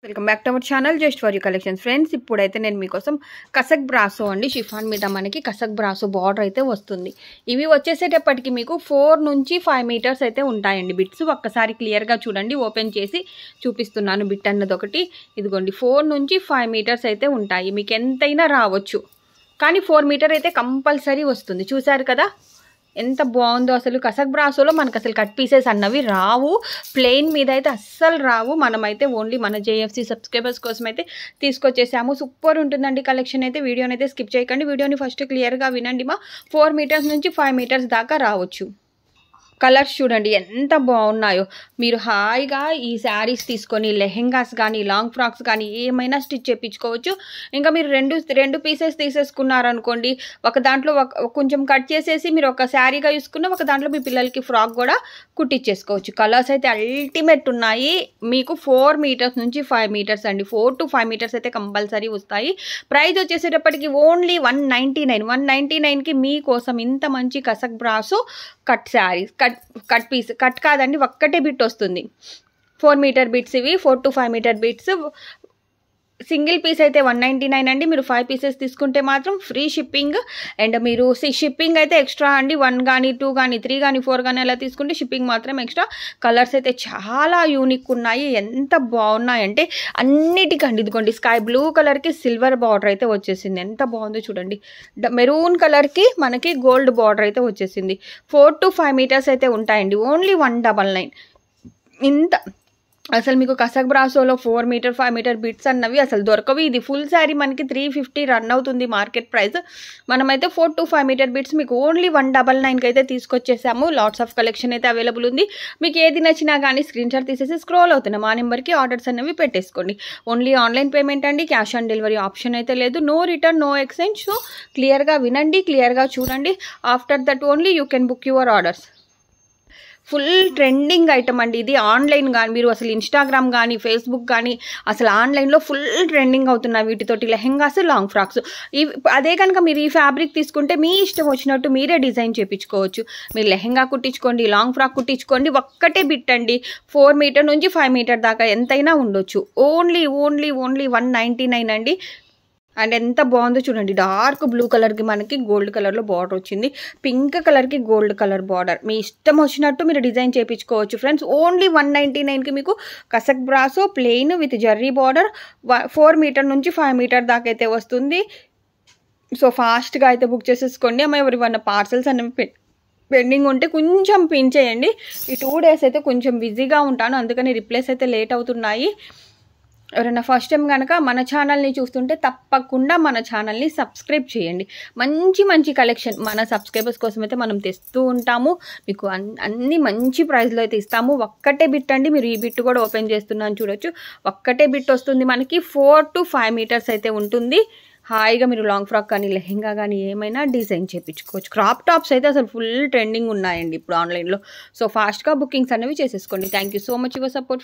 welcome back to our channel just for you collections friends ఇప్పుడైతే నేను మీకోసం కసక్ brasso అండి షిఫాన్ మీద మనకి కసక్ బ్రాసో బార్డర్ అయితే వస్తుంది ఇవి వచ్చేసేటప్పటికి మీకు ఫోర్ నుంచి ఫైవ్ మీటర్స్ అయితే ఉంటాయండి బిట్స్ ఒక్కసారి క్లియర్గా చూడండి ఓపెన్ చేసి చూపిస్తున్నాను బిట్ అన్నది ఒకటి ఇదిగోండి ఫోర్ నుంచి ఫైవ్ మీటర్స్ అయితే ఉంటాయి మీకు ఎంతైనా రావచ్చు కానీ ఫోర్ మీటర్ అయితే కంపల్సరీ వస్తుంది చూసారు కదా ఎంత బాగుందో అసలు కసక్ బ్రాసోలో మనకు అసలు కట్ పీసెస్ అన్నవి రావు ప్లెయిన్ మీద అయితే అస్సలు రావు మనమైతే ఓన్లీ మన జేఎఫ్సి సబ్స్క్రైబర్స్ కోసం అయితే తీసుకొచ్చేసాము సూపర్ ఉంటుందండి కలెక్షన్ అయితే వీడియోని అయితే స్కిప్ చేయకండి వీడియోని ఫస్ట్ క్లియర్గా వినండి మా ఫోర్ మీటర్స్ నుంచి ఫైవ్ మీటర్స్ దాకా రావచ్చు కలర్స్ చూడండి ఎంత బాగున్నాయో మీరు హాయిగా ఈ శారీస్ తీసుకొని లెహెంగాస్ కానీ లాంగ్ ఫ్రాక్స్ కానీ ఏమైనా స్టిచ్ చేయించుకోవచ్చు ఇంకా మీరు రెండు రెండు పీసెస్ తీసేసుకున్నారనుకోండి ఒక దాంట్లో ఒక కొంచెం కట్ చేసేసి మీరు ఒక శారీగా చూసుకున్న ఒక దాంట్లో మీ పిల్లలకి ఫ్రాక్ కూడా కుట్టించేసుకోవచ్చు కలర్స్ అయితే అల్టిమేట్ ఉన్నాయి మీకు ఫోర్ మీటర్స్ నుంచి ఫైవ్ మీటర్స్ అండి ఫోర్ టు ఫైవ్ మీటర్స్ అయితే కంపల్సరీ వస్తాయి ప్రైస్ వచ్చేసేటప్పటికి only one ninety nine one ninety నైన్కి మీకోసం ఇంత మంచి కసక్ బ్రాసు cut sarees cut cut piece cut కాదండి ఒక్కటే బిట్ వస్తుంది ఫోర్ మీటర్ బిట్స్ ఇవి four to five metre bits single piece అయితే వన్ నైంటీ నైన్ అండి మీరు ఫైవ్ పీసెస్ తీసుకుంటే మాత్రం ఫ్రీ షిప్పింగ్ అండ్ మీరు షిప్పింగ్ అయితే ఎక్స్ట్రా అండి వన్ కానీ టూ కానీ త్రీ కానీ ఫోర్ కానీ అలా తీసుకుంటే షిప్పింగ్ మాత్రం ఎక్స్ట్రా కలర్స్ అయితే చాలా యూనిక్ ఉన్నాయి ఎంత బాగున్నాయంటే అన్నిటికండి ఇదిగోండి స్కై బ్లూ కలర్కి సిల్వర్ బార్డర్ అయితే వచ్చేసింది ఎంత బాగుందో చూడండి మెరూన్ కలర్కి మనకి గోల్డ్ బార్డర్ అయితే వచ్చేసింది ఫోర్ టు ఫైవ్ మీటర్స్ అయితే ఉంటాయండి ఓన్లీ వన్ డబల్ నైన్ ఇంత అసలు మీకు కసక్ బ్రాసోలో four metre five metre bits అన్నవి అసలు దొరకవి ఇది ఫుల్ శారీ మనకి త్రీ ఫిఫ్టీ రన్ అవుతుంది మార్కెట్ ప్రైస్ మనమైతే four to five metre bits మీకు ఓన్లీ వన్ డబల్ నైన్కి అయితే తీసుకొచ్చేసాము లాట్స్ ఆఫ్ కలెక్షన్ అయితే అవైలబుల్ ఉంది మీకు ఏది నచ్చినా కానీ స్క్రీన్ షాట్ తీసేసి స్క్రోల్ అవుతున్నాయి మా నెంబర్కి ఆర్డర్స్ అనేవి పెట్టేసుకోండి ఓన్లీ ఆన్లైన్ పేమెంట్ అండి క్యాష్ ఆన్ డెలివరీ ఆప్షన్ అయితే లేదు no return no exchange so క్లియర్గా వినండి క్లియర్గా చూడండి after that only you can book your orders full trending item అండి ఇది ఆన్లైన్ కానీ మీరు అసలు ఇన్స్టాగ్రామ్ కానీ ఫేస్బుక్ కానీ అసలు ఆన్లైన్లో ఫుల్ ట్రెండింగ్ అవుతున్నాయి వీటితోటి లెహెంగాస్ లాంగ్ ఫ్రాక్స్ ఈ అదే కనుక మీరు ఈ ఫ్యాబ్రిక్ తీసుకుంటే మీ ఇష్టం వచ్చినట్టు మీరే డిజైన్ చేయించుకోవచ్చు మీరు లెహెంగా కుట్టించుకోండి లాంగ్ ఫ్రాక్ కుట్టించుకోండి ఒక్కటే బిట్ అండి ఫోర్ మీటర్ నుంచి ఫైవ్ మీటర్ దాకా ఎంతైనా ఉండొచ్చు only only only one ninety nine అండి అండ్ ఎంత బాగుందో చూడండి డార్క్ బ్లూ కలర్కి మనకి గోల్డ్ కలర్లో బార్డర్ వచ్చింది పింక్ కలర్కి గోల్డ్ కలర్ బార్డర్ మీ ఇష్టం వచ్చినట్టు మీరు డిజైన్ చేయించుకోవచ్చు ఫ్రెండ్స్ ఓన్లీ వన్ నైంటీ నైన్కి మీకు కసక్ బ్రాసో plain with zari border four metre నుంచి ఫైవ్ మీటర్ దాకా అయితే వస్తుంది సో ఫాస్ట్గా అయితే బుక్ చేసేసుకోండి అమ్మ ఎవరి వన్న పార్సల్స్ అనేవి పెండింగ్ ఉంటే కొంచెం పిన్ చేయండి ఈ టూ డేస్ అయితే కొంచెం బిజీగా ఉంటాను అందుకని రిప్లేస్ అయితే లేట్ అవుతున్నాయి ఎవరైనా ఫస్ట్ టైం కనుక మన ఛానల్ని చూస్తుంటే తప్పకుండా మన ఛానల్ని సబ్స్క్రైబ్ చేయండి మంచి మంచి కలెక్షన్ మన సబ్స్క్రైబర్స్ కోసం అయితే మనం తెస్తూ ఉంటాము మీకు అన్ని మంచి ప్రైస్లో అయితే ఇస్తాము ఒక్కటే బిట్ అండి మీరు ఈ బిట్ కూడా ఓపెన్ చేస్తున్నాను చూడొచ్చు ఒక్కటే బిట్ వస్తుంది మనకి ఫోర్ టు ఫైవ్ మీటర్స్ అయితే ఉంటుంది హాయిగా మీరు లాంగ్ ఫ్రాక్ కానీ లెహెంగా కానీ ఏమైనా డిజైన్ చేయించుకోవచ్చు క్రాప్ టాప్స్ అయితే అసలు ఫుల్ ట్రెండింగ్ ఉన్నాయండి ఇప్పుడు ఆన్లైన్లో సో ఫాస్ట్గా బుకింగ్స్ అనేవి చేసేసుకోండి thank you so much your support